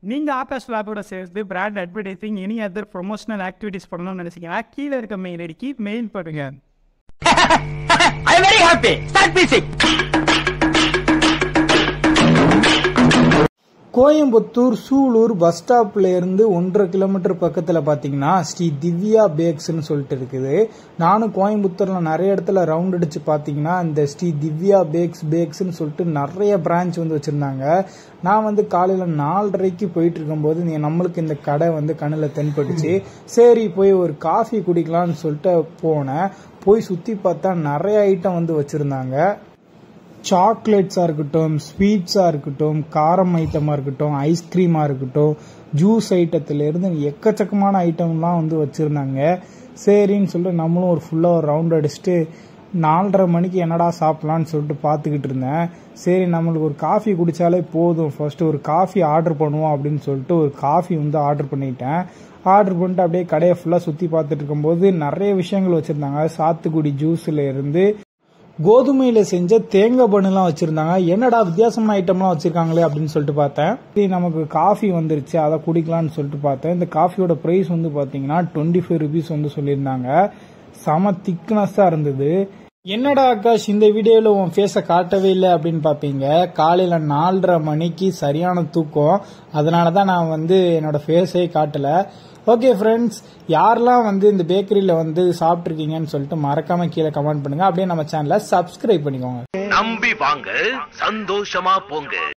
நீங்கள் ஆகாஷ் லேபோட சேர்த்து brand advertising any other promotional activities பண்ணணும்னு நினைச்சீங்கன்னா கீழே இருக்க மெயில் ஐடிக்கு மெயில் பண்ணுங்க I am very happy. Start music. Coimbatore Sulur bus ஸ்டாப்ல இருந்து ஒன்றரை கிலோமீட்டர் பக்கத்தில் பார்த்தீங்கன்னா ஸ்ரீ திவ்யா பேக்ஸ்னு சொல்லிட்டு இருக்குது நானும் கோயம்புத்தூர்ல நிறைய இடத்துல ரவுண்ட் அடிச்சு பார்த்தீங்கன்னா இந்த ஸ்ரீ திவ்யா பேக்ஸ் பேக்ஸ்னு சொல்லிட்டு நிறைய பிரான்ச் வந்து வச்சிருந்தாங்க நான் வந்து காலையில் நாலரைக்கு போயிட்டு இருக்கும்போது நீ நம்மளுக்கு இந்த கடை வந்து கண்ணில் தென்பட்டுச்சு சரி போய் ஒரு காஃபி குடிக்கலாம்னு சொல்லிட்டு போனேன் போய் சுற்றி பார்த்தா நிறைய ஐட்டம் வந்து வச்சுருந்தாங்க சாக்லேட்ஸாக இருக்கட்டும் ஸ்வீட்ஸாக இருக்கட்டும் காரம் ஐட்டமாக இருக்கட்டும் ஐஸ்கிரீமாக இருக்கட்டும் ஜூஸ் ஐட்டத்துலேருந்து எக்கச்சக்கமான ஐட்டம்லாம் வந்து வச்சுருந்தாங்க சரின்னு சொல்லிட்டு நம்மளும் ஒரு ஃபுல்லாக ஒரு ரவுண்ட் அடிச்சுட்டு நாலரை மணிக்கு என்னடா சாப்பிட்லான்னு சொல்லிட்டு பார்த்துக்கிட்டு இருந்தேன் சரி நம்மளுக்கு ஒரு காஃபி குடித்தாலே போதும் ஃபர்ஸ்ட் ஒரு காஃபி ஆர்டர் பண்ணுவோம் அப்படின்னு சொல்லிட்டு ஒரு காஃபி வந்து ஆர்டர் பண்ணிட்டேன் ஆர்டர் பண்ணிட்டு அப்படியே கடையை ஃபுல்லாக சுற்றி பார்த்துட்டு இருக்கும்போது நிறைய விஷயங்கள் வச்சுருந்தாங்க சாத்துக்குடி ஜூஸில் இருந்து கோதுமையில செஞ்ச தேங்காய் பண்ணுலாம் வச்சிருந்தாங்க என்னடா வித்தியாசமான ஐட்டம்லாம் வச்சிருக்காங்களே அப்படின்னு சொல்லிட்டு பார்த்தேன் சரி நமக்கு காஃபி வந்துருச்சு அதை குடிக்கலாம்னு சொல்லிட்டு பார்த்தேன் இந்த காஃபியோட பிரைஸ் வந்து பாத்தீங்கன்னா டுவெண்ட்டி ஃபைவ் ருபீஸ் வந்து சொல்லியிருந்தாங்க செம திக்னஸா இருந்தது என்னடா ஆகாஷ் இந்த வீடியோல உன் ஃபேஸை காட்டவே இல்லை அப்படின்னு பாப்பீங்க காலையில நாலரை மணிக்கு சரியான தூக்கம் அதனால தான் நான் வந்து என்னோட ஃபேஸே காட்டல ஓகே ஃப்ரெண்ட்ஸ் யாரெல்லாம் வந்து இந்த பேக்கரியில வந்து சாப்பிட்ருக்கீங்கன்னு சொல்லிட்டு மறக்காம கீழே கமெண்ட் பண்ணுங்க அப்படியே நம்ம சேனலை சப்ஸ்கிரைப் பண்ணிக்கோங்க நம்பி வாங்க சந்தோஷமா போங்க